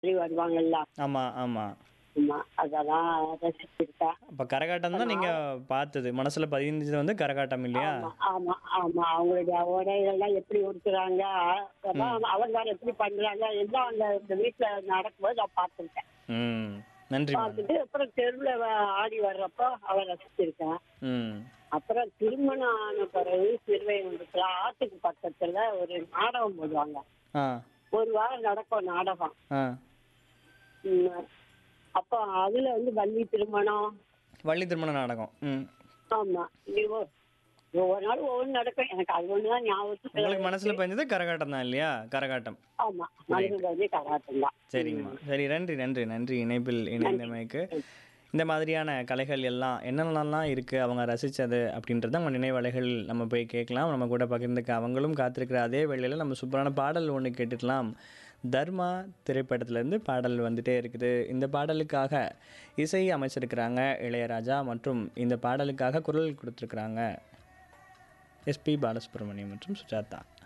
மாதிரி வருவாங்கல்ல ஆமா ஆமா ஆமா அதெல்லாம் ரசிச்சிருக்கேன் அப்ப கரகாட்டம் தான் நீங்க பார்த்தது மனசுல பதிஞ்சது வந்து கரகாட்டம் இல்லையா ஆமா ஆமா ஆமா அவங்களுடைய உடைகள்லாம் எப்படி உடுத்துறாங்க அதெல்லாம் அலங்காரம் எப்படி பண்றாங்க எல்லாம் அந்த இந்த வீட்டுல நடக்கும்போது நான் பார்த்துருக்கேன் ம் நன்றி மேடம் பார்த்துட்டு அப்புறம் தெருவுல வ- ஆடி வர்றப்போ அவ ரசிச்சிருக்கேன் ம் அப்புறம் திருமணம் ஆன பிறகு சிறுவைகுண்டத்துல ஆத்துக்கு பக்கத்துல ஒரு நாடகம் போடுவாங்க ஆ ஒரு வாரம் நடக்கும் நாடகம் ஆ உம், அப்போ அதுல வந்து வள்ளி திருமணம் வள்ளி திருமண நாடகம் ம் ஆமா இது ஒ- ஒவ்வொரு நாளும் ஒவ்வொன்று நடக்கும் எனக்கு அது ஒண்ணுதான் ஞாபகத்துக்கு உங்களுக்கு மனசுல பதிஞ்சது கரகாட்டம் தான் இல்லையா கரகாட்டம் ஆமா மனசுல வந்து கராட்டம் தான் சரிங்கம்மா சரி நன்றி நன்றி நன்றி இணைப்பில் இணைந்தமைக்கு இந்த மாதிரியான கலைகள் எல்லாம் என்னென்னலாம் இருக்குது அவங்க ரசித்தது அப்படின்றத அவங்க நினைவலைகள் நம்ம போய் கேட்கலாம் நம்ம கூட பகிர்ந்துக்க அவங்களும் காத்திருக்கிற அதே வேளையில் நம்ம சூப்பரான பாடல் ஒன்று கேட்டுக்கலாம் தர்மா திரைப்படத்துலேருந்து பாடல் வந்துட்டே இருக்குது இந்த பாடலுக்காக இசை அமைச்சிருக்கிறாங்க இளையராஜா மற்றும் இந்த பாடலுக்காக குரல் கொடுத்துருக்குறாங்க எஸ்பி பாலசுப்ரமணியம் மற்றும் சுஜாதா